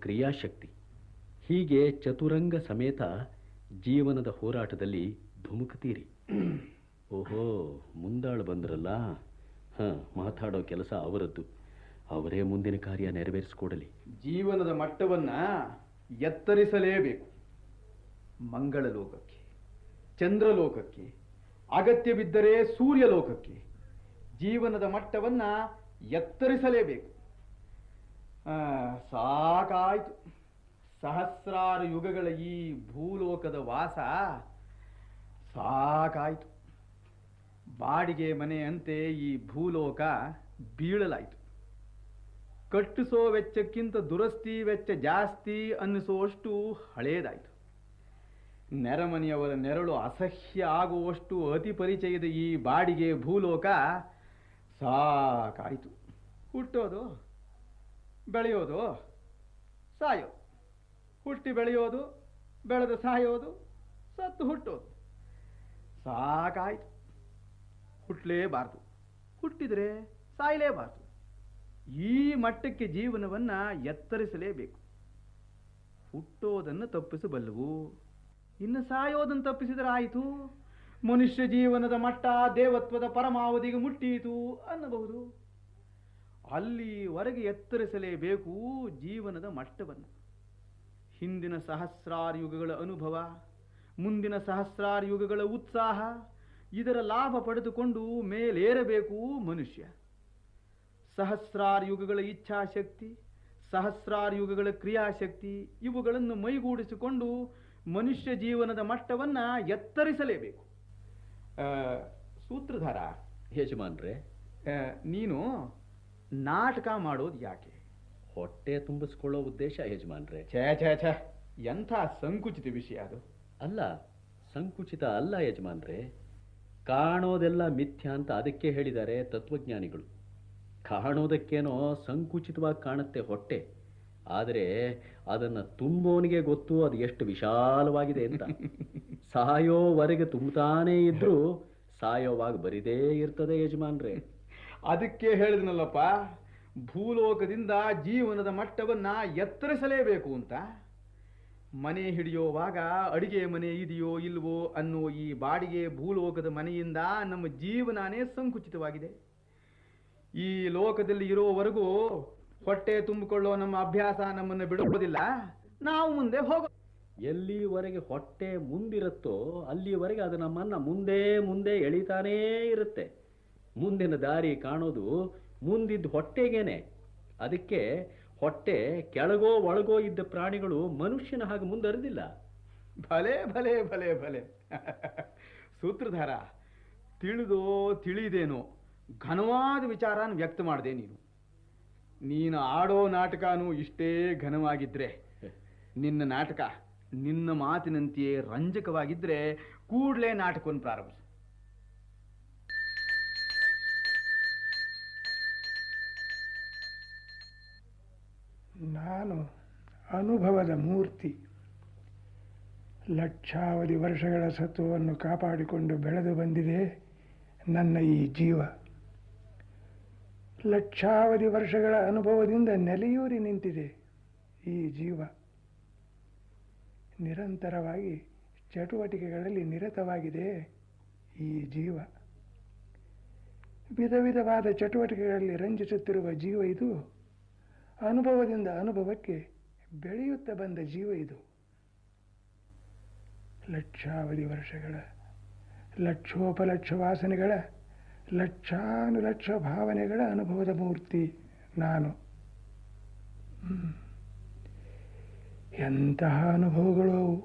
ಕ್ರಿಯಾಶಕ್ತಿ ಹೀಗೆ ಚತುರಂಗ ಸಮೇತ ಜೀವನದ ಹೋರಾಟದಲ್ಲಿ ಧುಮುಕ್ತೀರಿ ಓಹೋ ಮುಂದಾಳು ಬಂದ್ರಲ್ಲ ಹಾಂ ಮಾತಾಡೋ ಕೆಲಸ ಅವರದ್ದು ಅವರೇ ಮುಂದಿನ ಕಾರ್ಯ ನೆರವೇರಿಸಿಕೊಡಲಿ ಜೀವನದ ಮಟ್ಟವನ್ನ ಎತ್ತರಿಸಲೇಬೇಕು ಮಂಗಳ ಲೋಕಕ್ಕೆ ಚಂದ್ರಲೋಕಕ್ಕೆ ಅಗತ್ಯ ಬಿದ್ದರೆ ಸೂರ್ಯಲೋಕಕ್ಕೆ ಜೀವನದ ಮಟ್ಟವನ್ನ ಎತ್ತರಿಸಲೇಬೇಕು ಆ, ಸಾಕಾಯ್ತು ಸಹಸ್ರಾರು ಯುಗಗಳ ಈ ಭೂಲೋಕದ ವಾಸ ಸಾಕಾಯ್ತು ಬಾಡಿಗೆ ಮನೆಯಂತೆ ಈ ಭೂಲೋಕ ಬೀಳಲಾಯಿತು ಕಟ್ಟಿಸೋ ವೆಚ್ಚಕ್ಕಿಂತ ದುರಸ್ತಿ ವೆಚ್ಚ ಜಾಸ್ತಿ ಅನ್ನಿಸುವಷ್ಟು ಹಳೇದಾಯಿತು ನೆರಮನೆಯವರ ನೆರಳು ಅಸಹ್ಯ ಆಗುವಷ್ಟು ಅತಿ ಪರಿಚಯದ ಈ ಬಾಡಿಗೆ ಭೂಲೋಕ ಸಾಕಾಯಿತು ಹುಟ್ಟೋದು ಬೆಳೆಯೋದು ಸಾಯೋದು ಹುಟ್ಟಿ ಬೆಳೆಯೋದು ಬೆಳೆದು ಸಾಯೋದು ಸತ್ತು ಹುಟ್ಟೋದು ಸಾಕಾಯ್ತು ಹುಟ್ಟಲೇಬಾರ್ದು ಹುಟ್ಟಿದರೆ ಸಾಯಲೇಬಾರ್ದು ಈ ಮಟ್ಟಕ್ಕೆ ಜೀವನವನ್ನ ಎತ್ತರಿಸಲೇಬೇಕು ಹುಟ್ಟೋದನ್ನು ತಪ್ಪಿಸಬಲ್ಲವು ಇನ್ನು ಸಾಯೋದನ್ನು ತಪ್ಪಿಸಿದರೆ ಆಯಿತು ಮನುಷ್ಯ ಜೀವನದ ಮಟ್ಟ ದೇವತ್ವದ ಪರಮಾವಧಿಗೆ ಮುಟ್ಟೀತು ಅನ್ನಬಹುದು ಅಲ್ಲಿವರೆಗೆ ಎತ್ತರಿಸಲೇಬೇಕು ಜೀವನದ ಮಟ್ಟವನ್ನು ಹಿಂದಿನ ಸಹಸ್ರಾರು ಯುಗಗಳ ಅನುಭವ ಮುಂದಿನ ಸಹಸ್ರಾರು ಯುಗಗಳ ಉತ್ಸಾಹ ಇದರ ಲಾಭ ಪಡೆದುಕೊಂಡು ಮೇಲೇರಬೇಕು ಮನುಷ್ಯ ಸಹಸ್ರಾರು ಯುಗಗಳ ಇಚ್ಛಾಶಕ್ತಿ ಸಹಸ್ರಾರು ಯುಗಗಳ ಕ್ರಿಯಾಶಕ್ತಿ ಇವುಗಳನ್ನು ಮೈಗೂಡಿಸಿಕೊಂಡು ಮನುಷ್ಯ ಜೀವನದ ಮಟ್ಟವನ್ನ ಎತ್ತರಿಸಲೇಬೇಕು ಆ, ಸೂತ್ರಧಾರ ಯಜಮಾನ್ರೆ ಆ, ನೀನು ನಾಟಕ ಮಾಡೋದು ಯಾಕೆ ಹೊಟ್ಟೆ ತುಂಬಿಸ್ಕೊಳ್ಳೋ ಉದ್ದೇಶ ಯಜಮಾನ್ರೆ ಛೇ ಛೇ ಛೇ ಎಂಥ ಸಂಕುಚಿತ ವಿಷಯ ಅದು ಅಲ್ಲ ಸಂಕುಚಿತ ಅಲ್ಲ ಯಜಮಾನ್ರೆ ಕಾಣೋದೆಲ್ಲ ಮಿಥ್ಯ ಅಂತ ಅದಕ್ಕೆ ಹೇಳಿದ್ದಾರೆ ತತ್ವಜ್ಞಾನಿಗಳು ಕಾಣೋದಕ್ಕೇನೋ ಸಂಕುಚಿತವಾಗಿ ಕಾಣುತ್ತೆ ಹೊಟ್ಟೆ ಆದರೆ ಅದನ್ನು ತುಂಬೋನಿಗೆ ಗೊತ್ತು ಅದು ಎಷ್ಟು ವಿಶಾಲವಾಗಿದೆ ಅಂತ ಸಾಯೋವರೆಗೆ ತುಂಬುತ್ತಾನೇ ಇದ್ರೂ ಸಾಯೋವಾಗ ಬರಿದೇ ಇರ್ತದೆ ಯಜಮಾನ್ರೆ ಅದಕ್ಕೆ ಹೇಳಿದ್ನಲ್ಲಪ್ಪ ಭೂಲೋಕದಿಂದ ಜೀವನದ ಮಟ್ಟವನ್ನ ಎತ್ತರಿಸಲೇಬೇಕು ಅಂತ ಮನೆ ಹಿಡಿಯೋವಾಗ ಅಡಿಗೆ ಮನೆ ಇದೆಯೋ ಇಲ್ವೋ ಅನ್ನೋ ಈ ಬಾಡಿಗೆ ಭೂಲೋಕದ ಮನೆಯಿಂದ ನಮ್ಮ ಜೀವನನೇ ಸಂಕುಚಿತವಾಗಿದೆ ಈ ಲೋಕದಲ್ಲಿ ಇರೋವರೆಗೂ ಹೊಟ್ಟೆ ತುಂಬಿಕೊಳ್ಳೋ ನಮ್ಮ ಅಭ್ಯಾಸ ನಮ್ಮನ್ನು ಬಿಡುವುದಿಲ್ಲ ನಾವು ಮುಂದೆ ಹೋಗೋ ಎಲ್ಲಿವರೆಗೆ ಹೊಟ್ಟೆ ಮುಂದಿರುತ್ತೋ ಅಲ್ಲಿವರೆಗೆ ಅದು ನಮ್ಮನ್ನ ಮುಂದೆ ಮುಂದೆ ಎಳಿತಾನೇ ಇರುತ್ತೆ ಮುಂದಿನ ದಾರಿ ಕಾಣೋದು ಮುಂದಿದ್ದ ಹೊಟ್ಟೆಗೇನೆ ಅದಕ್ಕೆ ಹೊಟ್ಟೆ ಕೆಳಗೋ ಒಳಗೋ ಇದ್ದ ಪ್ರಾಣಿಗಳು ಮನುಷ್ಯನ ಹಾಗೆ ಮುಂದರಿದಿಲ್ಲ ಭಲೆ ಭಲೆ ಭಲೆ ಭಲೆ ಸೂತ್ರಧಾರ ತಿಳಿದೋ ತಿಳಿದೇನೋ ಘನವಾದ ವಿಚಾರನ ವ್ಯಕ್ತ ಮಾಡಿದೆ ನೀನು ನೀನು ಆಡೋ ನಾಟಕನೂ ಇಷ್ಟೇ ಘನವಾಗಿದ್ರೆ ನಿನ್ನ ನಾಟಕ ನಿನ್ನ ಮಾತಿನಂತೆಯೇ ರಂಜಕವಾಗಿದ್ರೆ ಕೂಡಲೇ ನಾಟಕವನ್ನು ಪ್ರಾರಂಭಿಸು ನಾನು ಅನುಭವದ ಮೂರ್ತಿ ಲಕ್ಷಾವಧಿ ವರ್ಷಗಳ ಸತ್ವವನ್ನು ಕಾಪಾಡಿಕೊಂಡು ಬೆಳೆದು ಬಂದಿದೆ ನನ್ನ ಈ ಜೀವ ಲಕ್ಷಾವಧಿ ವರ್ಷಗಳ ಅನುಭವದಿಂದ ನೆಲೆಯೂರಿ ನಿಂತಿದೆ ಈ ಜೀವ ನಿರಂತರವಾಗಿ ಚಟುವಟಿಕೆಗಳಲ್ಲಿ ನಿರತವಾಗಿದೆ ಈ ಜೀವ ವಿಧ ವಿಧವಾದ ಚಟುವಟಿಕೆಗಳಲ್ಲಿ ರಂಜಿಸುತ್ತಿರುವ ಜೀವ ಇದು ಅನುಭವದಿಂದ ಅನುಭವಕ್ಕೆ ಬೆಳೆಯುತ್ತಾ ಬಂದ ಜೀವ ಇದು ಲಕ್ಷಾವಧಿ ವರ್ಷಗಳ ಲಕ್ಷೋಪಲಕ್ಷ ವಾಸನೆಗಳ ಲಕ್ಷಾನುಲಕ್ಷ ಭಾವನೆಗಳ ಅನುಭವದ ಮೂರ್ತಿ ನಾನು ಹ್ಮ್. ಎಂತಹ ಅನುಭವಗಳು ಅವು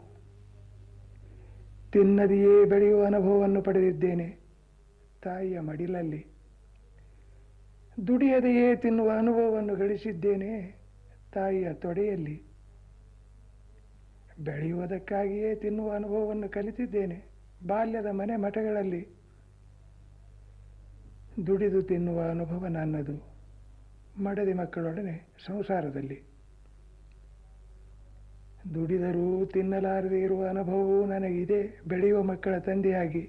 ತಿನ್ನದೆಯೇ ಬೆಳೆಯುವ ಅನುಭವವನ್ನು ಪಡೆದಿದ್ದೇನೆ ತಾಯಿಯ ಮಡಿಲಲ್ಲಿ ದುಡಿಯದೆಯೇ ತಿನ್ನುವ ಅನುಭವವನ್ನು ಗಳಿಸಿದ್ದೇನೆ ತಾಯಿಯ ತೊಡೆಯಲ್ಲಿ ಬೆಳೆಯುವುದಕ್ಕಾಗಿಯೇ ತಿನ್ನುವ ಅನುಭವವನ್ನು ಕಲಿತಿದ್ದೇನೆ ಬಾಲ್ಯದ ಮನೆ ಮಠಗಳಲ್ಲಿ ದುಡಿದು ತಿನ್ನುವ ಅನುಭವ ನನ್ನದು ಮಡದಿ ಮಕ್ಕಳೊಡನೆ ಸಂಸಾರದಲ್ಲಿ ದುಡಿದರೂ ತಿನ್ನಲಾರದೆ ಇರುವ ಅನುಭವವೂ ನನಗಿದೆ ಬೆಳೆಯುವ ಮಕ್ಕಳ ತಂದೆಯಾಗಿ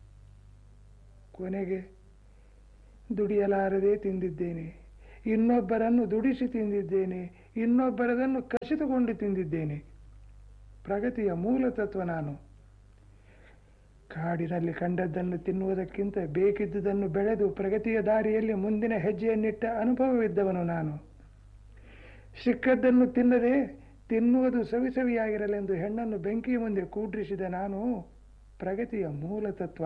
ಕೊನೆಗೆ ದುಡಿಯಲಾರದೆ ತಿಂದಿದ್ದೇನೆ ಇನ್ನೊಬ್ಬರನ್ನು ದುಡಿಸಿ ತಿಂದಿದ್ದೇನೆ ಇನ್ನೊಬ್ಬರದನ್ನು ಕಸಿದುಕೊಂಡು ತಿಂದಿದ್ದೇನೆ ಪ್ರಗತಿಯ ಮೂಲ ತತ್ವ ನಾನು ಕಾಡಿನಲ್ಲಿ ಕಂಡದ್ದನ್ನು ತಿನ್ನುವುದಕ್ಕಿಂತ ಬೇಕಿದ್ದುದನ್ನು ಬೆಳೆದು ಪ್ರಗತಿಯ ದಾರಿಯಲ್ಲಿ ಮುಂದಿನ ಹೆಜ್ಜೆಯನ್ನಿಟ್ಟ ಅನುಭವವಿದ್ದವನು ನಾನು ಸಿಕ್ಕದ್ದನ್ನು ತಿನ್ನದೆ ತಿನ್ನುವುದು ಸವಿಸವಿಯಾಗಿರಲೆಂದು ಹೆಣ್ಣನ್ನು ಬೆಂಕಿಯ ಮುಂದೆ ಕೂಡ್ರಿಸಿದ ನಾನು ಪ್ರಗತಿಯ ಮೂಲ ತತ್ವ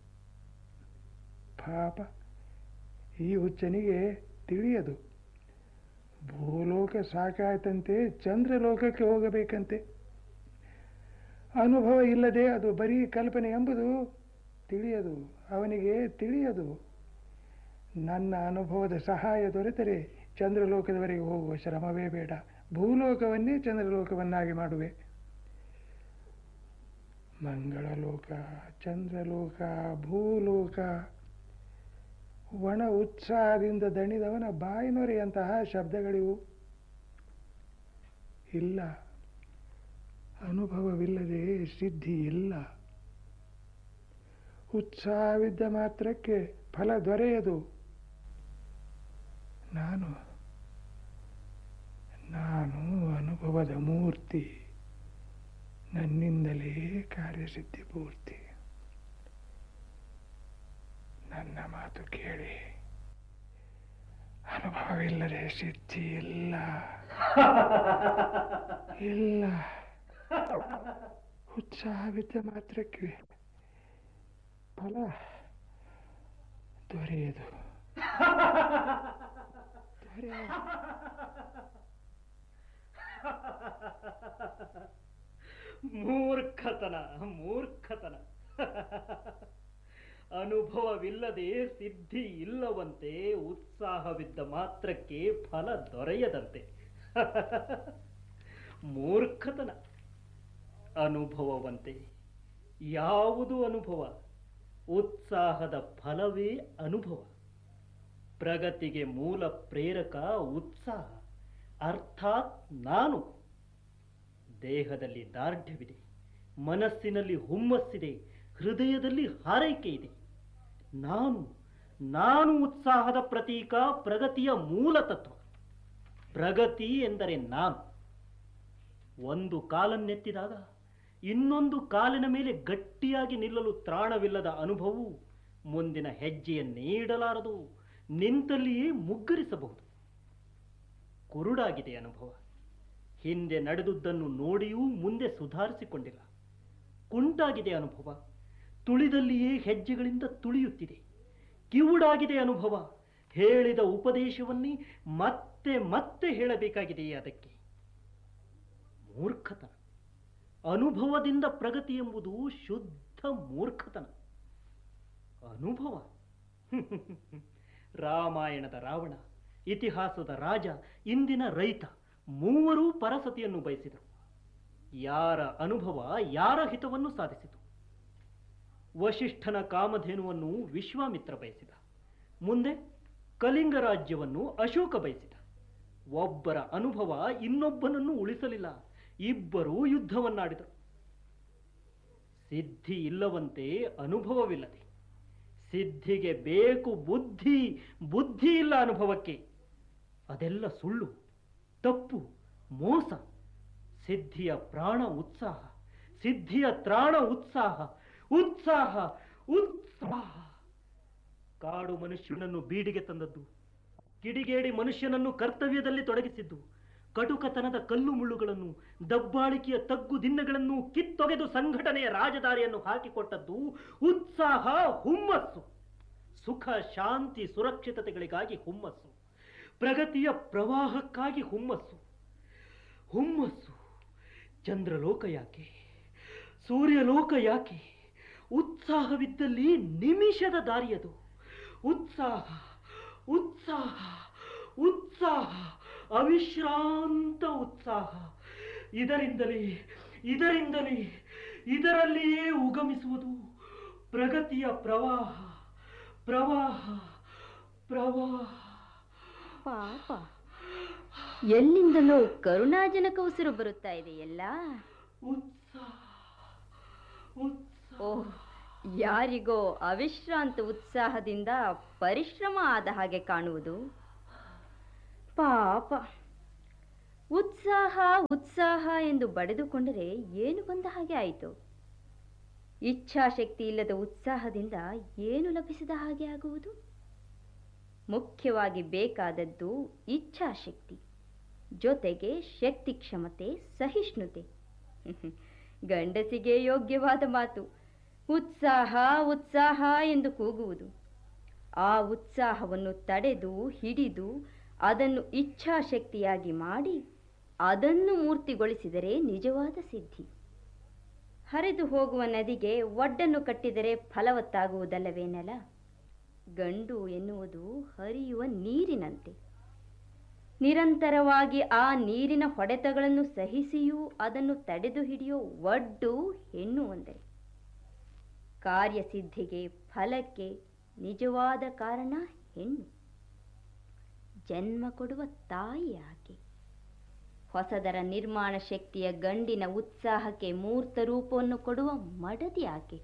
ಪಾಪ ಈ ಹುಚ್ಚನಿಗೆ ತಿಳಿಯದು ಭೂಲೋಕ ಸಾಕಾಯ್ತಂತೆ ಚಂದ್ರಲೋಕಕ್ಕೆ ಹೋಗಬೇಕಂತೆ ಅನುಭವ ಇಲ್ಲದೆ ಅದು ಬರೀ ಕಲ್ಪನೆ ಎಂಬುದು ತಿಳಿಯದು ಅವನಿಗೆ ತಿಳಿಯದು ನನ್ನ ಅನುಭವದ ಸಹಾಯ ದೊರೆತರೆ ಚಂದ್ರಲೋಕದವರೆಗೆ ಹೋಗುವ ಶ್ರಮವೇ ಬೇಡ ಭೂಲೋಕವನ್ನೇ ಚಂದ್ರಲೋಕವನ್ನಾಗಿ ಮಾಡುವೆ ಮಂಗಳಲೋಕ ಚಂದ್ರಲೋಕ ಭೂಲೋಕ ಒಣ ಉತ್ಸಾಹದಿಂದ ದಣಿದವನ ಬಾಯಿನೊರೆಯಂತಹ ಶಬ್ದಗಳಿವು ಇಲ್ಲ ಅನುಭವವಿಲ್ಲದೆ ಸಿದ್ಧಿ ಇಲ್ಲ ಉತ್ಸಾಹವಿದ್ದ ಮಾತ್ರಕ್ಕೆ ಫಲ ದೊರೆಯದು ನಾನು ನಾನು ಅನುಭವದ ಮೂರ್ತಿ ನನ್ನಿಂದಲೇ ಕಾರ್ಯಸಿದ್ಧಿ ಪೂರ್ತಿ ನನ್ನ ಮಾತು ಕೇಳಿ ಅನುಭವವಿಲ್ಲದೆ ಸಿದ್ಧಿ ಇಲ್ಲ ಇಲ್ಲ ಉತ್ಸಾಹವಿದ್ದ ಮಾತ್ರಕ್ಕೆ ಫಲ ದೊರೆಯದು ದೊರೆಯದು ಮೂರ್ಖತನ ಮೂರ್ಖತನ ಅನುಭವವಿಲ್ಲದೆ ಸಿದ್ಧಿ ಇಲ್ಲವಂತೆ ಉತ್ಸಾಹವಿದ್ದ ಮಾತ್ರಕ್ಕೆ ಫಲ ದೊರೆಯದಂತೆ ಮೂರ್ಖತನ ಅನುಭವವಂತೆ ಯಾವುದು ಅನುಭವ ಉತ್ಸಾಹದ ಫಲವೇ ಅನುಭವ ಪ್ರಗತಿಗೆ ಮೂಲ ಪ್ರೇರಕ ಉತ್ಸಾಹ ಅರ್ಥಾತ್ ನಾನು ದೇಹದಲ್ಲಿ ದಾರ್ಢ್ಯವಿದೆ ಮನಸ್ಸಿನಲ್ಲಿ ಹುಮ್ಮಸ್ಸಿದೆ ಹೃದಯದಲ್ಲಿ ಹಾರೈಕೆ ಇದೆ ನಾನು ನಾನು ಉತ್ಸಾಹದ ಪ್ರತೀಕ ಪ್ರಗತಿಯ ಮೂಲ ತತ್ವ ಪ್ರಗತಿ ಎಂದರೆ ನಾನು ಒಂದು ಕಾಲನ್ನೆತ್ತಿದಾಗ ಇನ್ನೊಂದು ಕಾಲಿನ ಮೇಲೆ ಗಟ್ಟಿಯಾಗಿ ನಿಲ್ಲಲು ತ್ರಾಣವಿಲ್ಲದ ಅನುಭವವು ಮುಂದಿನ ಹೆಜ್ಜೆಯ ನೀಡಲಾರದು ನಿಂತಲ್ಲಿಯೇ ಮುಗ್ಗರಿಸಬಹುದು ಕುರುಡಾಗಿದೆ ಅನುಭವ ಹಿಂದೆ ನಡೆದುದನ್ನು ನೋಡಿಯೂ ಮುಂದೆ ಸುಧಾರಿಸಿಕೊಂಡಿಲ್ಲ ಕುಂಟಾಗಿದೆ ಅನುಭವ ತುಳಿದಲ್ಲಿಯೇ ಹೆಜ್ಜೆಗಳಿಂದ ತುಳಿಯುತ್ತಿದೆ ಕಿವುಡಾಗಿದೆ ಅನುಭವ ಹೇಳಿದ ಉಪದೇಶವನ್ನೇ ಮತ್ತೆ ಮತ್ತೆ ಹೇಳಬೇಕಾಗಿದೆಯೇ ಅದಕ್ಕೆ ಮೂರ್ಖತನ ಅನುಭವದಿಂದ ಪ್ರಗತಿ ಎಂಬುದು ಶುದ್ಧ ಮೂರ್ಖತನ ಅನುಭವ ರಾಮಾಯಣದ ರಾವಣ ಇತಿಹಾಸದ ರಾಜ ಇಂದಿನ ರೈತ ಮೂವರೂ ಪರಸತಿಯನ್ನು ಬಯಸಿದರು ಯಾರ ಅನುಭವ ಯಾರ ಹಿತವನ್ನು ಸಾಧಿಸಿತು ವಶಿಷ್ಠನ ಕಾಮಧೇನುವನ್ನು ವಿಶ್ವಾಮಿತ್ರ ಬಯಸಿದ ಮುಂದೆ ಕಲಿಂಗ ರಾಜ್ಯವನ್ನು ಅಶೋಕ ಬಯಸಿದ ಒಬ್ಬರ ಅನುಭವ ಇನ್ನೊಬ್ಬನನ್ನು ಉಳಿಸಲಿಲ್ಲ ಇಬ್ಬರೂ ಯುದ್ಧವನ್ನಾಡಿದರು ಸಿದ್ಧಿ ಇಲ್ಲವಂತೆ ಅನುಭವವಿಲ್ಲದೆ ಸಿದ್ಧಿಗೆ ಬೇಕು ಬುದ್ಧಿ ಬುದ್ಧಿ ಇಲ್ಲ ಅನುಭವಕ್ಕೆ ಅದೆಲ್ಲ ಸುಳ್ಳು ತಪ್ಪು ಮೋಸ ಸಿದ್ಧಿಯ ಪ್ರಾಣ ಉತ್ಸಾಹ ಸಿದ್ಧಿಯ ತ್ರಾಣ ಉತ್ಸಾಹ ಉತ್ಸಾಹ ಉತ್ಸಾಹ ಕಾಡು ಮನುಷ್ಯನನ್ನು ಬೀಡಿಗೆ ತಂದದ್ದು ಕಿಡಿಗೇಡಿ ಮನುಷ್ಯನನ್ನು ಕರ್ತವ್ಯದಲ್ಲಿ ತೊಡಗಿಸಿದ್ದು ಕಟುಕತನದ ಕಲ್ಲು ಮುಳ್ಳುಗಳನ್ನು ದಬ್ಬಾಳಿಕೆಯ ತಗ್ಗು ದಿನ್ನಗಳನ್ನು ಕಿತ್ತೊಗೆದು ಸಂಘಟನೆಯ ರಾಜದಾರಿಯನ್ನು ಹಾಕಿಕೊಟ್ಟದ್ದು ಉತ್ಸಾಹ ಹುಮ್ಮಸ್ಸು ಸುಖ ಶಾಂತಿ ಸುರಕ್ಷಿತತೆಗಳಿಗಾಗಿ ಹುಮ್ಮಸ್ಸು ಪ್ರಗತಿಯ ಪ್ರವಾಹಕ್ಕಾಗಿ ಹುಮ್ಮಸ್ಸು ಹುಮ್ಮಸ್ಸು ಚಂದ್ರಲೋಕ ಯಾಕೆ ಸೂರ್ಯಲೋಕ ಯಾಕೆ ಉತ್ಸಾಹವಿದ್ದಲ್ಲಿ ನಿಮಿಷದ ದಾರಿಯದು ಉತ್ಸಾಹ ಉತ್ಸಾಹ ಉತ್ಸಾಹ ಅವಿಶ್ರಾಂತ ಉತ್ಸಾಹ ಇದರಿಂದಲೇ ಇದರಿಂದಲೇ ಇದರಲ್ಲಿಯೇ ಉಗಮಿಸುವುದು ಪ್ರಗತಿಯ ಪ್ರವಾಹ ಪ್ರವಾಹ ಪ್ರವಾಹ ಪಾಪ ಎಲ್ಲಿಂದಲೋ ಕರುಣಾಜನಕ ಉಸಿರು ಬರುತ್ತಾ ಇದೆ ಎಲ್ಲ ಉತ್ಸಾಹ ಉತ್ಸಾಹ ಓಹ್ ಯಾರಿಗೋ ಅವಿಶ್ರಾಂತ ಉತ್ಸಾಹದಿಂದ ಪರಿಶ್ರಮ ಆದ ಹಾಗೆ ಕಾಣುವುದು ಪಾಪ ಉತ್ಸಾಹ ಉತ್ಸಾಹ ಎಂದು ಬಡಿದುಕೊಂಡರೆ ಏನು ಬಂದ ಹಾಗೆ ಆಯಿತು ಇಚ್ಛಾಶಕ್ತಿ ಇಲ್ಲದ ಉತ್ಸಾಹದಿಂದ ಏನು ಲಭಿಸಿದ ಹಾಗೆ ಆಗುವುದು ಮುಖ್ಯವಾಗಿ ಬೇಕಾದದ್ದು ಇಚ್ಛಾಶಕ್ತಿ ಜೊತೆಗೆ ಶಕ್ತಿ ಕ್ಷಮತೆ ಸಹಿಷ್ಣುತೆ ಗಂಡಸಿಗೆ ಯೋಗ್ಯವಾದ ಮಾತು ಉತ್ಸಾಹ ಉತ್ಸಾಹ ಎಂದು ಕೂಗುವುದು ಆ ಉತ್ಸಾಹವನ್ನು ತಡೆದು ಹಿಡಿದು ಅದನ್ನು ಇಚ್ಛಾಶಕ್ತಿಯಾಗಿ ಮಾಡಿ ಅದನ್ನು ಮೂರ್ತಿಗೊಳಿಸಿದರೆ ನಿಜವಾದ ಸಿದ್ಧಿ ಹರಿದು ಹೋಗುವ ನದಿಗೆ ಒಡ್ಡನ್ನು ಕಟ್ಟಿದರೆ ಫಲವತ್ತಾಗುವುದಲ್ಲವೇ ನೆಲ ಗಂಡು ಎನ್ನುವುದು ಹರಿಯುವ ನೀರಿನಂತೆ ನಿರಂತರವಾಗಿ ಆ ನೀರಿನ ಹೊಡೆತಗಳನ್ನು ಸಹಿಸಿಯೂ ಅದನ್ನು ತಡೆದು ಹಿಡಿಯೋ ಒಡ್ಡು ಹೆಣ್ಣು ಒಂದರೆ ಕಾರ್ಯಸಿದ್ಧಿಗೆ ಫಲಕ್ಕೆ ನಿಜವಾದ ಕಾರಣ ಹೆಣ್ಣು ಜನ್ಮ ಕೊಡುವ ತಾಯಿ ಆಕೆ ಹೊಸದರ ನಿರ್ಮಾಣ ಶಕ್ತಿಯ ಗಂಡಿನ ಉತ್ಸಾಹಕ್ಕೆ ಮೂರ್ತ ರೂಪವನ್ನು ಕೊಡುವ ಮಡದಿ ಆಕೆ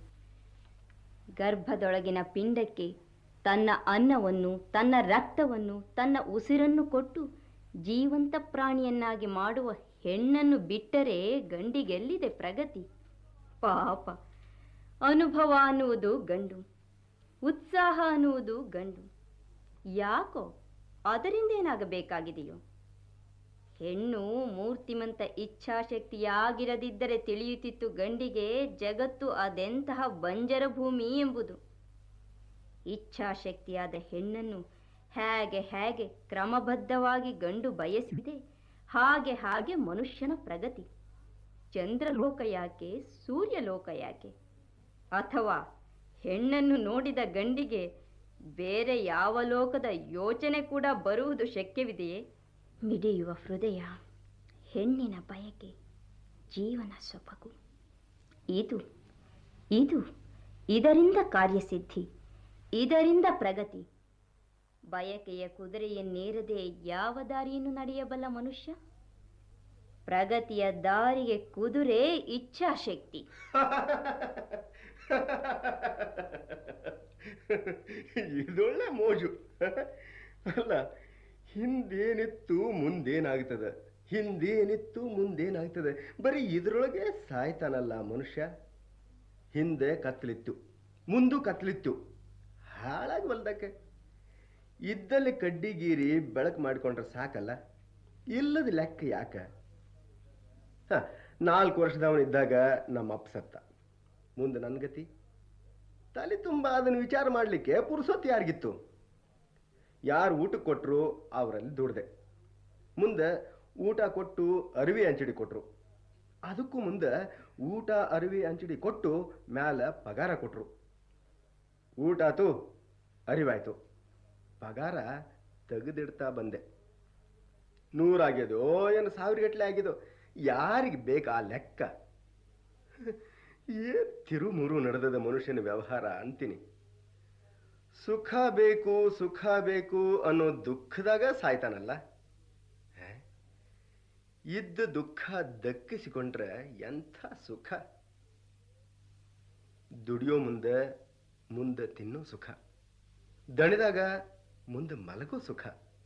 ಗರ್ಭದೊಳಗಿನ ಪಿಂಡಕ್ಕೆ ತನ್ನ ಅನ್ನವನ್ನು ತನ್ನ ರಕ್ತವನ್ನು ತನ್ನ ಉಸಿರನ್ನು ಕೊಟ್ಟು ಜೀವಂತ ಪ್ರಾಣಿಯನ್ನಾಗಿ ಮಾಡುವ ಹೆಣ್ಣನ್ನು ಬಿಟ್ಟರೆ ಗಂಡಿಗೆಲ್ಲಿದೆ ಪ್ರಗತಿ ಪಾಪ ಅನುಭವ ಅನ್ನುವುದು ಗಂಡು ಉತ್ಸಾಹ ಅನ್ನುವುದು ಗಂಡು ಯಾಕೋ ಅದರಿಂದ ಏನಾಗಬೇಕಾಗಿದೆಯೋ ಹೆಣ್ಣು ಮೂರ್ತಿಮಂತ ಇಚ್ಛಾಶಕ್ತಿಯಾಗಿರದಿದ್ದರೆ ತಿಳಿಯುತ್ತಿತ್ತು ಗಂಡಿಗೆ ಜಗತ್ತು ಅದೆಂತಹ ಬಂಜರ ಭೂಮಿ ಎಂಬುದು ಇಚ್ಛಾಶಕ್ತಿಯಾದ ಹೆಣ್ಣನ್ನು ಹೇಗೆ ಹೇಗೆ ಕ್ರಮಬದ್ಧವಾಗಿ ಗಂಡು ಬಯಸಿದೆ ಹಾಗೆ ಹಾಗೆ ಮನುಷ್ಯನ ಪ್ರಗತಿ ಚಂದ್ರಲೋಕ ಯಾಕೆ ಸೂರ್ಯಲೋಕ ಯಾಕೆ ಅಥವಾ ಹೆಣ್ಣನ್ನು ನೋಡಿದ ಗಂಡಿಗೆ ಬೇರೆ ಯಾವ ಲೋಕದ ಯೋಚನೆ ಕೂಡ ಬರುವುದು ಶಕ್ಯವಿದೆಯೇ ಮಿಡಿಯುವ ಹೃದಯ ಹೆಣ್ಣಿನ ಬಯಕೆ ಜೀವನ ಸೊಬಗು ಇದು ಇದು ಇದರಿಂದ ಕಾರ್ಯಸಿದ್ಧಿ ಇದರಿಂದ ಪ್ರಗತಿ ಬಯಕೆಯ ಕುದುರೆಯನ್ನೇರದೆ ಯಾವ ದಾರಿಯನ್ನು ನಡೆಯಬಲ್ಲ ಮನುಷ್ಯ ಪ್ರಗತಿಯ ದಾರಿಗೆ ಕುದುರೆ ಇಚ್ಛಾಶಕ್ತಿ ಇದೊಳ್ಳೆ ಮೋಜು ಅಲ್ಲ ಹಿಂದೇನಿತ್ತು ಮುಂದೇನಾಗ್ತದೆ ಹಿಂದೇನಿತ್ತು ಮುಂದೇನಾಗ್ತದೆ ಬರೀ ಇದ್ರೊಳಗೆ ಸಾಯ್ತಾನಲ್ಲ ಮನುಷ್ಯ ಹಿಂದೆ ಕತ್ಲಿತ್ತು ಮುಂದು ಕತ್ಲಿತ್ತು ಹಾಳಾಗಿ ಹೊಲ್ದಕ್ಕೆ ಇದ್ದಲ್ಲಿ ಕಡ್ಡಿಗೀರಿ ಬೆಳಕು ಮಾಡಿಕೊಂಡ್ರೆ ಸಾಕಲ್ಲ ಇಲ್ಲದ ಲೆಕ್ಕ ಯಾಕ ಹ ನಾಲ್ಕು ವರ್ಷದವನಿದ್ದಾಗ ನಮ್ಮ ಅಪ್ಪ ಸತ್ತ ಮುಂದೆ ನನ್ನ ಗತಿ ತಲೆ ತುಂಬ ಅದನ್ನು ವಿಚಾರ ಮಾಡಲಿಕ್ಕೆ ಪುರುಸೊತ್ತು ಯಾರಿಗಿತ್ತು ಯಾರು ಊಟಕ್ಕೆ ಕೊಟ್ಟರು ಅವರಲ್ಲಿ ದುಡ್ದೆ ಮುಂದೆ ಊಟ ಕೊಟ್ಟು ಅರಿವಿ ಹಂಚಡಿ ಕೊಟ್ಟರು ಅದಕ್ಕೂ ಮುಂದೆ ಊಟ ಅರಿವಿ ಹಂಚಡಿ ಕೊಟ್ಟು ಮ್ಯಾಲ ಪಗಾರ ಕೊಟ್ಟರು ಊಟ ಆತು ಅರಿವಾಯ್ತು ಪಗಾರ ತೆಗೆದಿಡ್ತಾ ಬಂದೆ ನೂರಾಗ್ಯದೋ ಏನು ಸಾವಿರಗಟ್ಟಲೆ ಆಗಿದೋ ಯಾರಿಗೆ ಬೇಕಾ ಆ ಲೆಕ್ಕ ಏನ್ ತಿರುಮುರು ನಡೆದದ ಮನುಷ್ಯನ ವ್ಯವಹಾರ ಅಂತೀನಿ ಸುಖ ಬೇಕು ಸುಖ ಬೇಕು ಅನ್ನೋ ದುಃಖದಾಗ ಸಾಯ್ತಾನಲ್ಲ ಹೇ? ಇದ್ದ ದುಃಖ ದಕ್ಕಿಸಿಕೊಂಡ್ರೆ ಎಂಥ ಸುಖ ದುಡಿಯೋ ಮುಂದೆ ಮುಂದೆ ತಿನ್ನೋ ಸುಖ ದಣಿದಾಗ ಮುಂದೆ ಮಲಗೋ ಸುಖ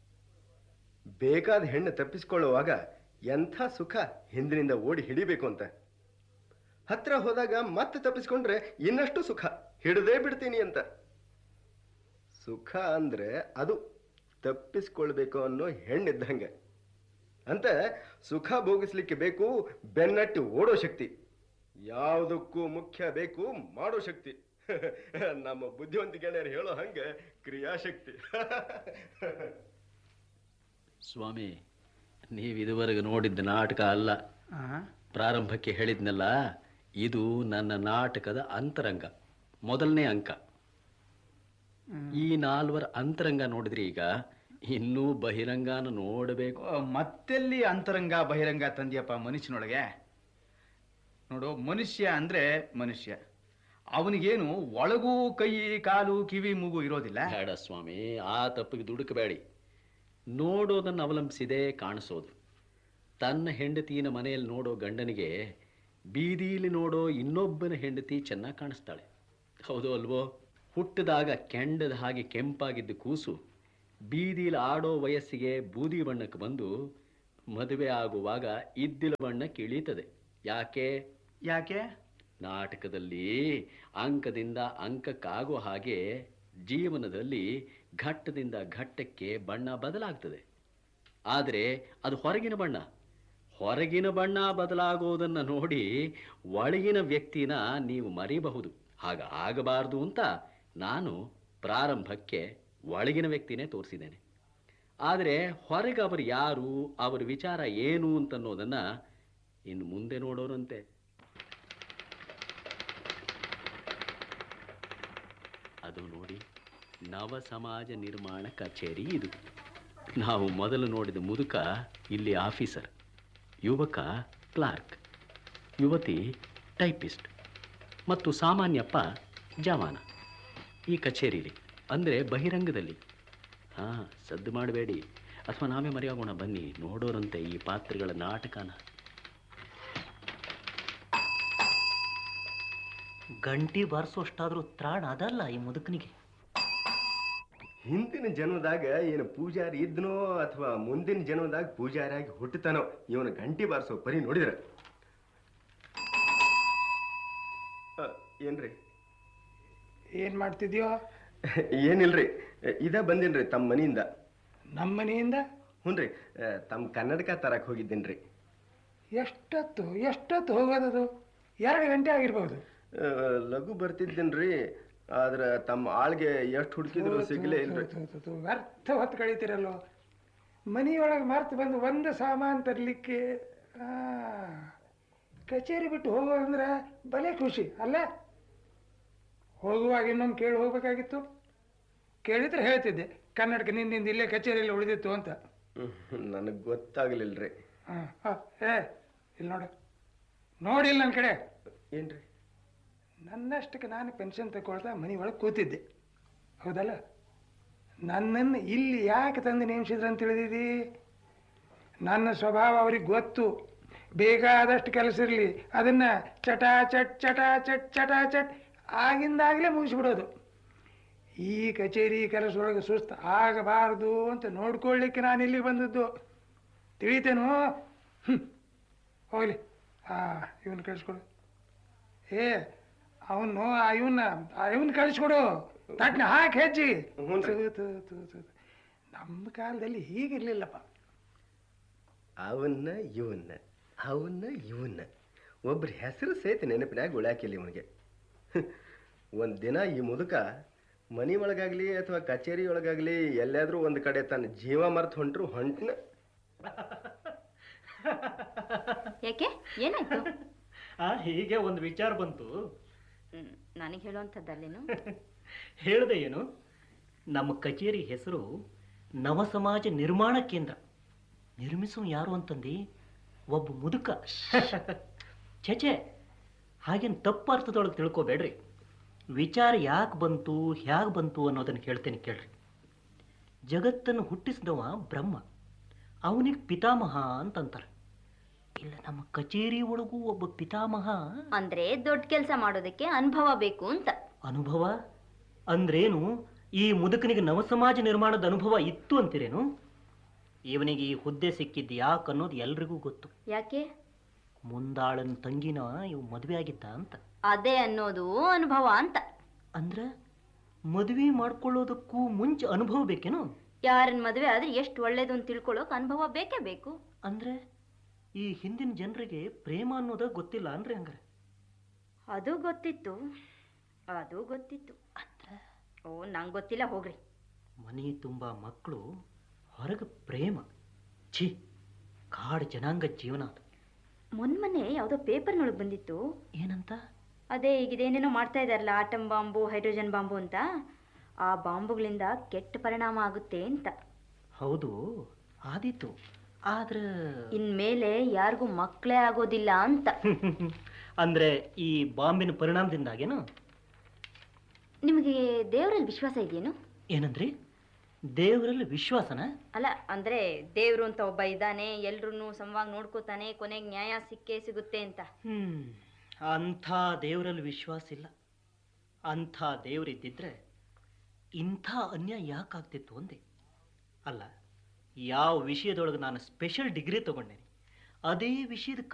ಬೇಕಾದ ಹೆಣ್ಣು ತಪ್ಪಿಸ್ಕೊಳ್ಳುವಾಗ ಎಂಥ ಸುಖ ಹಿಂದಿನಿಂದ ಓಡಿ ಹಿಡಿಬೇಕು ಅಂತ ಹತ್ರ ಹೋದಾಗ ಮತ್ತೆ ತಪ್ಪಿಸ್ಕೊಂಡ್ರೆ ಇನ್ನಷ್ಟು ಸುಖ ಹಿಡದೇ ಬಿಡ್ತೀನಿ ಅಂತ ಸುಖ ಅಂದ್ರೆ ಅದು ತಪ್ಪಿಸ್ಕೊಳ್ಬೇಕು ಅನ್ನೋ ಹೆಣ್ಣಿದ್ದಂಗೆ ಅಂತ ಸುಖ ಭೋಗಿಸ್ಲಿಕ್ಕೆ ಬೇಕು ಬೆನ್ನಟ್ಟಿ ಓಡೋ ಶಕ್ತಿ ಯಾವುದಕ್ಕೂ ಮುಖ್ಯ ಬೇಕು ಮಾಡೋ ಶಕ್ತಿ ನಮ್ಮ ಬುದ್ಧಿವಂತಿಕೆಯರು ಹೇಳೋ ಹಂಗೆ ಕ್ರಿಯಾಶಕ್ತಿ ಸ್ವಾಮಿ ನೀವು ಇದುವರೆಗೆ ನೋಡಿದ್ದ ನಾಟಕ ಅಲ್ಲ ಆ, ಪ್ರಾರಂಭಕ್ಕೆ ಹೇಳಿದ್ನಲ್ಲ ಇದು ನನ್ನ ನಾಟಕದ ಅಂತರಂಗ ಮೊದಲನೇ ಅಂಕ ಈ ನಾಲ್ವರ ಅಂತರಂಗ ನೋಡಿದ್ರಿ ಈಗ ಇನ್ನೂ ಬಹಿರಂಗನ ನೋಡಬೇಕು ಆ, ಮತ್ತೆಲ್ಲಿ ಅಂತರಂಗ ಬಹಿರಂಗ ತಂದಿಯಪ್ಪ ಮನುಷ್ಯನೊಳಗೆ ನೋಡು ಮನುಷ್ಯ ಅಂದ್ರೆ ಮನುಷ್ಯ ಅವನಿಗೇನು ಒಳಗೂ ಕೈ ಕಾಲು ಕಿವಿ ಮೂಗು ಇರೋದಿಲ್ಲ ಬೇಡ ಸ್ವಾಮಿ ಆ ತಪ್ಪಿಗೆ ದುಡುಕಬೇಡಿ ನೋಡೋದನ್ನು ಅವಲಂಬಿಸಿದೆ ಕಾಣಿಸೋದು ತನ್ನ ಹೆಂಡತಿನ ಮನೆಯಲ್ಲಿ ನೋಡೋ ಗಂಡನಿಗೆ ಬೀದಿಲಿ ನೋಡೋ ಇನ್ನೊಬ್ಬನ ಹೆಂಡತಿ ಚೆನ್ನಾಗಿ ಕಾಣಿಸ್ತಾಳೆ ಹೌದು ಅಲ್ವೋ ಹುಟ್ಟಿದಾಗ ಕೆಂಡದ ಹಾಗೆ ಕೆಂಪಾಗಿದ್ದ ಕೂಸು ಬೀದಿಲಿ ಆಡೋ ವಯಸ್ಸಿಗೆ ಬೂದಿ ಬಣ್ಣಕ್ಕೆ ಬಂದು ಮದುವೆ ಆಗುವಾಗ ಇದ್ದಿಲ ಬಣ್ಣ ಕಿಳೀತದೆ ಯಾಕೆ ಯಾಕೆ ನಾಟಕದಲ್ಲಿ ಅಂಕದಿಂದ ಅಂಕಕ್ಕಾಗೋ ಹಾಗೆ ಜೀವನದಲ್ಲಿ ಘಟ್ಟದಿಂದ ಘಟ್ಟಕ್ಕೆ ಬಣ್ಣ ಬದಲಾಗ್ತದೆ ಆದರೆ ಅದು ಹೊರಗಿನ ಬಣ್ಣ ಹೊರಗಿನ ಬಣ್ಣ ಬದಲಾಗೋದನ್ನು ನೋಡಿ ಒಳಗಿನ ವ್ಯಕ್ತಿನ ನೀವು ಮರಿಬಹುದು ಹಾಗ ಆಗಬಾರದು ಅಂತ ನಾನು ಪ್ರಾರಂಭಕ್ಕೆ ಒಳಗಿನ ವ್ಯಕ್ತಿನೇ ತೋರಿಸಿದ್ದೇನೆ ಆದರೆ ಹೊರಗೆ ಅವರು ಯಾರು ಅವರ ವಿಚಾರ ಏನು ಅಂತನ್ನೋದನ್ನು ಇನ್ನು ಮುಂದೆ ನೋಡೋರಂತೆ ಅದು ನೋಡಿ ನವ ಸಮಾಜ ನಿರ್ಮಾಣ ಕಚೇರಿ ಇದು ನಾವು ಮೊದಲು ನೋಡಿದ ಮುದುಕ ಇಲ್ಲಿ ಆಫೀಸರ್ ಯುವಕ ಕ್ಲಾರ್ಕ್ ಯುವತಿ ಟೈಪಿಸ್ಟ್ ಮತ್ತು ಸಾಮಾನ್ಯಪ್ಪ ಜವಾನ ಈ ಕಚೇರಿಲಿ ಅಂದರೆ ಬಹಿರಂಗದಲ್ಲಿ ಹಾಂ ಸದ್ದು ಮಾಡಬೇಡಿ ಅಥವಾ ನಾವೇ ಮರೆಯೋಗೋಣ ಬನ್ನಿ ನೋಡೋರಂತೆ ಈ ಪಾತ್ರಗಳ ನಾಟಕನ ಗಂಟಿ ಬಾರಿಸೋಷ್ಟಾದ್ರೂ ತ್ರಾಣ ಅದಲ್ಲ ಈ ಮುದುಕನಿಗೆ ಹಿಂದಿನ ಜನ್ಮದಾಗ ಏನು ಪೂಜಾರಿ ಇದ್ನೋ ಅಥವಾ ಮುಂದಿನ ಜನ್ಮದಾಗ ಪೂಜಾರಿಯಾಗಿ ಹುಟ್ಟುತ್ತಾನೋ ಇವನ ಗಂಟಿ ಬಾರಿಸೋ ಪರಿ ನೋಡಿದ್ರ ಆ, ಏನ್ರಿ ಏನು ಮಾಡ್ತಿದ್ಯೋ ಏನಿಲ್ರಿ ಇದ ಬಂದೇನ್ರಿ ತಮ್ಮ ಮನೆಯಿಂದ ನಮ್ಮ ಮನೆಯಿಂದ ಹ್ಞೂನ್ರಿ ಆ, ತಮ್ಮ ಕನ್ನಡಕ ತರಕ್ ಹೋಗಿದ್ದೇನ್ರಿ ಎಷ್ಟೊತ್ತು ಎಷ್ಟೊತ್ತು ಹೋಗೋದದು ಎರಡು ಗಂಟೆ ಆಗಿರ್ಬೋದು ಆ, ಲಘು ಬರ್ತಿದ್ದೇನ್ರಿ ಆದ್ರ ತಮ್ಮ ಆಳ್ಗೆ ಎಷ್ಟು ಹುಡುಕಿದ್ರು ಸಿಗ್ಲೇ ಇಲ್ರಿ ಥು, ಥು, ಥು, ವ್ಯರ್ಥ ಹೊತ್ತು ಕಳೀತಿರಲ್ಲೋ ಮನೆಯೊಳಗೆ ಮರ್ತು ಬಂದು ಒಂದು ಸಾಮಾನು ತರಲಿಕ್ಕೆ ಕಚೇರಿ ಬಿಟ್ಟು ಹೋಗೋದಂದ್ರೆ ಭಲೇ ಖುಷಿ ಅಲ್ಲ ಹೋಗುವಾಗ ಇನ್ನೊಮ್ಮೆ ಕೇಳಿ ಹೋಗ್ಬೇಕಾಗಿತ್ತು ಕೇಳಿದ್ರೆ ಹೇಳ್ತಿದ್ದೆ ಕನ್ನಡಕ್ಕೆ ನಿನ್ನಿಂದ ಇಲ್ಲೇ ಕಚೇರಿಯಲ್ಲಿ ಉಳಿದಿತ್ತು ಅಂತ ನನಗೆ ಗೊತ್ತಾಗ್ಲಿಲ್ರಿ ಹಾಂ ಹಾಂ ಏ ಇಲ್ಲಿ ನೋಡು ನೋಡಿಲ್ಲ ನನ್ನ ಕಡೆ ಏನ್ರಿ ನನ್ನಷ್ಟಕ್ಕೆ ನಾನು ಪೆನ್ಷನ್ ತಗೊಳ್ತಾ ಮನೆ ಒಳಗೆ ಕೂತಿದ್ದೆ ಹೌದಲ್ಲ ನನ್ನನ್ನು ಇಲ್ಲಿ ಯಾಕೆ ತಂದು ನೇಮಿಸಿದ್ರು ಅಂತ ತಿಳಿದಿದಿ ನನ್ನ ಸ್ವಭಾವ ಅವ್ರಿಗೆ ಗೊತ್ತು ಬೇಕಾದಷ್ಟು ಕೆಲಸ ಇರಲಿ ಅದನ್ನ ಚಟ ಚಟ್ ಚಟ ಚಟ್ ಚಟ ಚಟ್ ಆಗಿಂದಾಗಲೇ ಮುಗಿಸ್ಬಿಡೋದು ಈ ಕಚೇರಿ ಕೆಲಸದೊಳಗೆ ಸುಸ್ತು ಆಗಬಾರ್ದು ಅಂತ ನೋಡ್ಕೊಳ್ಳಿಕ್ಕೆ ನಾನು ಇಲ್ಲಿ ಬಂದದ್ದು ತಿಳಿತೇನು ಹ್ಞೂ ಹೋಗ್ಲಿ ಹಾಂ ಇವನು ಕಳಿಸ್ಕೊಡು ಏ ಅವನು ಇವನ್ನ ಇವನ್ ಕಳಿಸ್ಕೊಡು ತಟ್ನ ಹಾಕಿ ಹೆಜ್ಜಿ ಹ್ಞೂನ್ರಿ. ತು, ತು, ತು, ತು. ನಮ್ಮ ಕಾಲದಲ್ಲಿ ಹೀಗಿರ್ಲಿಲ್ಲಪ್ಪ ಅವನ್ನ ಇವನ್ನ ಅವನ್ನ ಇವನ್ನ ಒಬ್ರ ಹೆಸರು ಸಹಿತ ನೆನಪಿನಾಗ ಉಳ್ಯಾಕಿಲ್ಲ ಇವನಿಗೆ ಒಂದು ದಿನ ಈ ಮುದುಕ ಮನೆ ಒಳಗಾಗ್ಲಿ ಅಥವಾ ಕಚೇರಿ ಒಳಗಾಗ್ಲಿ ಎಲ್ಲಾದ್ರೂ ಒಂದು ಕಡೆ ತನ್ನ ಜೀವ ಮರ್ತು ಹೊಂಟ್ರು ಹೊಂಟ್ನ ಯಾಕೆ ಏನಾಯ್ತು ಆ ಹೀಗೆ ಒಂದು ವಿಚಾರ ಬಂತು ಹ್ಮ್, ನನಗೆ ಹೇಳುವಂಥದ್ದಲ್ಲೇನು ಹೇಳ್ದೆ ಏನು ನಮ್ಮ ಕಚೇರಿ ಹೆಸರು ನವ ಸಮಾಜ ನಿರ್ಮಾಣ ಕೇಂದ್ರ ನಿರ್ಮಿಸೋ ಯಾರು ಅಂತಂದು ಒಬ್ಬ ಮುದುಕ ಛೆಛೆ ಹಾಗೇನು ತಪ್ಪು ಅರ್ಥದೊಳಗೆ ತಿಳ್ಕೊಬೇಡ್ರಿ ವಿಚಾರ ಯಾಕೆ ಬಂತು ಹೇಗೆ ಬಂತು ಅನ್ನೋದನ್ನು ಹೇಳ್ತೇನೆ ಕೇಳ್ರಿ ಜಗತ್ತನ್ನು ಹುಟ್ಟಿಸಿದವ ಬ್ರಹ್ಮ ಅವನಿಗೆ ಪಿತಾಮಹ ಅಂತಂತಾರೆ ಇಲ್ಲ ನಮ್ಮ ಕಚೇರಿ ಒಳಗೂ ಒಬ್ಬ ಪಿತಾಮಹ ಅಂದ್ರೆ ದೊಡ್ಡ ಕೆಲಸ ಮಾಡೋದಕ್ಕೆ ಅನುಭವ ಬೇಕು ಅಂತ ಅನುಭವ ಅಂದ್ರೇನು ಈ ಮುದುಕನಿಗೆ ನವಸಮಾಜ ನಿರ್ಮಾಣದ ಅನುಭವ ಇತ್ತು ಅಂತೀರೇನು ಇವನಿಗೆ ಈ ಹುದ್ದೆ ಸಿಕ್ಕಿದ್ದು ಯಾಕೆ ಅನ್ನೋದು ಎಲ್ರಿಗೂ ಗೊತ್ತು ಯಾಕೆ ಮುಂದಾಳನ ತಂಗಿನ ಇವ್ ಮದುವೆ ಆಗಿದ್ದ ಅಂತ ಅದೇ ಅನ್ನೋದು ಅನುಭವ ಅಂತ ಅಂದ್ರೆ ಮದುವೆ ಮಾಡ್ಕೊಳ್ಳೋದಕ್ಕೂ ಮುಂಚೆ ಅನುಭವ ಬೇಕೇನು ಯಾರನ್ನ ಮದುವೆ ಆದ್ರೆ ಎಷ್ಟು ಒಳ್ಳೇದು ಅಂತ ತಿಳ್ಕೊಳ್ಳೋಕೆ ಅನುಭವ ಬೇಕೇ ಬೇಕು ಅಂದ್ರೆ ಈ ಹಿಂದಿನ ಜನರಿಗೆ ಪ್ರೇಮ ಅನ್ನೋದ ಗೊತ್ತಿಲ್ಲ ಅಂದ್ರೆ ಹಂಗಾರೆ ಅದು ಗೊತ್ತಿತ್ತು ಅದು ಗೊತ್ತಿತ್ತು ಓ ನಂಗೆ ಗೊತ್ತಿಲ್ಲ ಹೋಗ್ರಿ ಮನೆ ತುಂಬ ಮಕ್ಕಳು ಹೊರಗೆ ಪ್ರೇಮ ಛೀ ಕಾಡು ಜನಾಂಗ ಜೀವನ ಅದು ಮೊನ್ನೆ ಯಾವುದೋ ಪೇಪರ್ನೊಳಗೆ ಬಂದಿತ್ತು ಏನಂತ ಅದೇ ಈಗ ಇದೇನೇನೋ ಮಾಡ್ತಾ ಇದಾರಲ್ಲ ಆಟಮ್ ಬಾಂಬು ಹೈಡ್ರೋಜನ್ ಬಾಂಬು ಅಂತ ಆ ಬಾಂಬುಗಳಿಂದ ಕೆಟ್ಟ ಪರಿಣಾಮ ಆಗುತ್ತೆ ಅಂತ ಹೌದು ಆದೀತು ಆದ್ರೆ ಇನ್ಮೇಲೆ ಯಾರಿಗೂ ಮಕ್ಕಳೇ ಆಗೋದಿಲ್ಲ ಅಂತ ಅಂದ್ರೆ ಈ ಬಾಂಬಿನ ಪರಿಣಾಮದಿಂದಾಗೇನು ನಿಮಗೆ ದೇವರಲ್ಲಿ ವಿಶ್ವಾಸ ಇದೆಯೇನು ಏನಂದ್ರಿ ದೇವರಲ್ಲಿ ವಿಶ್ವಾಸನ ಅಲ್ಲ ಅಂದ್ರೆ ದೇವ್ರು ಅಂತ ಒಬ್ಬ ಇದ್ದಾನೆ ಎಲ್ರೂ ಸಮವಾಗಿ ನೋಡ್ಕೋತಾನೆ ಕೊನೆಗೆ ನ್ಯಾಯ ಸಿಕ್ಕೇ ಸಿಗುತ್ತೆ ಅಂತ ಹ್ಮ್ ಅಂಥ ದೇವರಲ್ಲಿ ವಿಶ್ವಾಸ ಇಲ್ಲ ಅಂಥ ದೇವರಿದ್ದಿದ್ರೆ ಇಂಥ ಅನ್ಯಾಯ ಯಾಕಾಗ್ತಿತ್ತು ಅಂದೆ ಅಲ್ಲ ಯಾವ ವಿಷಯದೊಳಗೆ ನಾನು ಸ್ಪೆಷಲ್ ಡಿಗ್ರಿ ತಗೊಂಡೇನೆ ಅದೇ ವಿಷಯದ